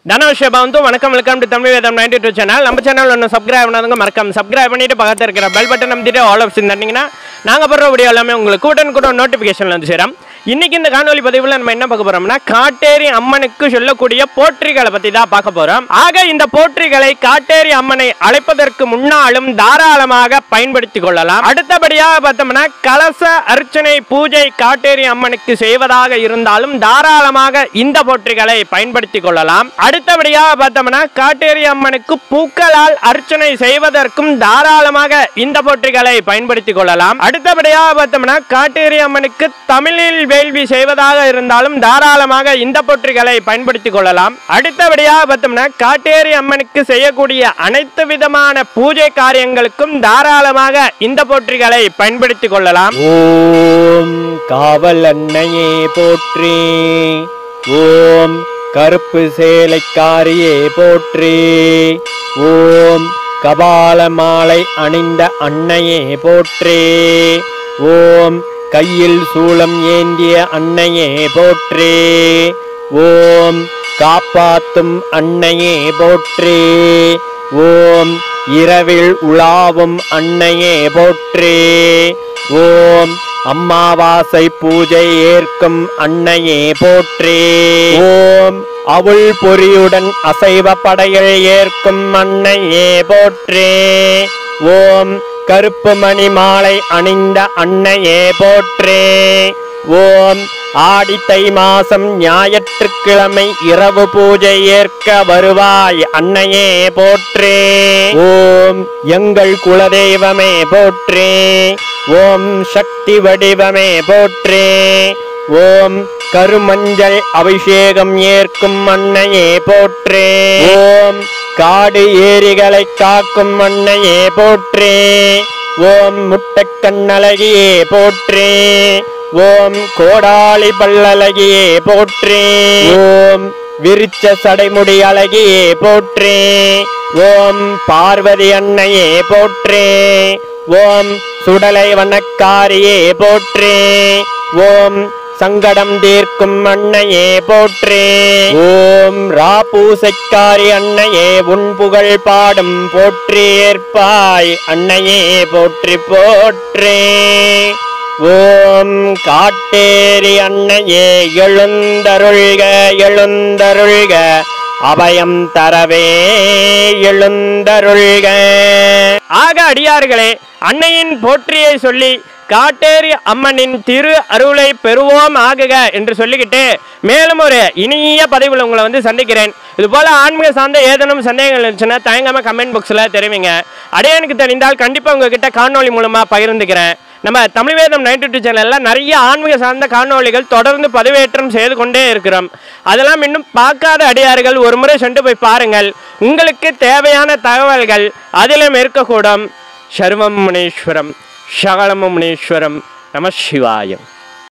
தனவிஷயபா வந்து வணக்கம் welcome to Tamil Vedam ninety two channel நம்ம சேனல் ஒன்று சப்ஸ்கிரைப் பண்ணாதவங்க மறக்காம சப்ஸ்கிரைப் பண்ணிட்டு பக்கத்தில் இருக்கிற பெல் பட்டன் அமைச்சிட்டு ஆல் ஆப்ஷன் தட்டிங்கன்னா நாங்கள் போடுற வீடியோ எல்லாமே உங்களுக்கு கூட்டன் கூட நோட்டிஃபிகேஷன் வந்து சேரும் இன்னைக்கு இந்த காணொலி பதிவில் நம்ம என்ன பார்க்க போறோம்னா காட்டேரி அம்மனுக்கு சொல்லக்கூடிய போற்றிகளை பற்றி தான் பார்க்க போறோம் ஆக இந்த போற்றிகளை காட்டேரி அம்மனை அழைப்பதற்கு முன்னாலும் தாராளமாக பயன்படுத்திக் கொள்ளலாம் அடுத்தபடியாக பார்த்தோம்னா கலச அர்ச்சனை பூஜை காட்டேரி அம்மனுக்கு செய்வதாக இருந்தாலும் தாராளமாக இந்த போற்றிகளை பயன்படுத்திக் கொள்ளலாம் அடுத்தபடியாக பார்த்தோம்னா காட்டேரி அம்மனுக்கு பூக்களால் அர்ச்சனை செய்வதற்கும் தாராளமாக இந்த போற்றிகளை பயன்படுத்திக் கொள்ளலாம் அடுத்தபடியாக பார்த்தோம்னா காட்டேரி அம்மனுக்கு தமிழில் வேள்வி செய்வதாக இருந்தாலும் தாராளமாக இந்த போற்றிகளை பயன்படுத்திக் கொள்ளலாம் அடுத்தபடியாக பார்த்தோம்னா காட்டேரி அம்மனுக்கு செய்யக்கூடிய அனைத்து விதமான பூஜை காரியங்களுக்கும் தாராளமாக இந்த போற்றிகளை பயன்படுத்திக் கொள்ளலாம் ஓம் காவல் அன்னையே போற்றி ஓம் கருப்பு சேலைக்காரியே போற்றி ஓம் கபால மாலை அணிந்த அன்னையே போற்றி ஓம் கையில் சூளம் ஏந்திய அன்னையே போற்றி ஓம் காப்பாத்தும் அன்னையே போற்றி ஓம் இரவில் உலாவும் அன்னையே போற்றி ஓம் அம்மாவாசை பூஜை ஏற்கும் அன்னையே போற்றி ஓம் அவுள் பொறியுடன் அசைவ படையில் ஏற்கும் அன்னையே போற்றி ஓம் கருப்பு மணி மாலை அணிந்த அன்னையே போற்றி ஓம் ஆடி தை மாசம் ஞாயிற்றுக்கிழமை இரவு பூஜை ஏற்க வருவாய் அன்னையே போற்றே ஓம் எங்கள் குலதெய்வமே போற்றே ஓம் சக்தி வடிவமே போற்றே ஓம் கருமஞ்சள் அபிஷேகம் ஏற்கும் அன்னையே போற்றே ஓம் காடு ஏரிகளை காக்கும் அன்னையே போற்றே ஓம் முட்டக்கண்ணழகியே போற்றே ஓம் கோடாளி பல்லழகியே போற்றே ஓம் விரிச்ச சடைமுடி அழகியே போற்றே ஓம் பார்வதி அன்னையே போற்றே ஓம் சுடலை வனக்காரியே போற்றே ஓம் சங்கடம் தீர்க்கும் அன்னையே போற்றே ஓம் ராபூசைக்காரி அன்னையே உன் புகழ் பாடும் போற்றி ஏற்பாய் அன்னையே போற்றி போற்றே ஓம் காட்டேரி அன்னையே எழுந்தருள்க எழுந்தருள்க அபயம் தரவே எழுந்தருள்க ஆக அடியார்களே அன்னையின் போற்றியை சொல்லி காட்டேரி அம்மனின் திரு அருளை பெறுவோம் ஆகுக என்று சொல்லிக்கிட்டு மேலும் ஒரு இனிய பதிவில் உங்களை வந்து சந்திக்கிறேன் இது போல ஆன்மீக சார்ந்த ஏதேனும் சந்தேகங்கள் இருந்துச்சுன்னா தயங்காம கமெண்ட் பாக்ஸில் தெரிவிங்க அடையானுக்கு தெரிந்தால் கண்டிப்பாக உங்ககிட்ட காணொளி மூலமாக பகிர்ந்துக்கிறேன் நம்ம தமிழ் வேதம் நைன்டி டூ சேனலில் நிறைய ஆன்மீக சார்ந்த காணொளிகள் தொடர்ந்து பதிவேற்றம் செய்து கொண்டே இருக்கிறோம் அதெல்லாம் இன்னும் பார்க்காத அடியார்கள் ஒரு முறை சென்று போய் பாருங்கள் உங்களுக்கு தேவையான தகவல்கள் அதிலும் இருக்கக்கூடும் சர்வம் முனீஸ்வரம் சகலமும் முனீஸ்வரம் நம சிவாயம்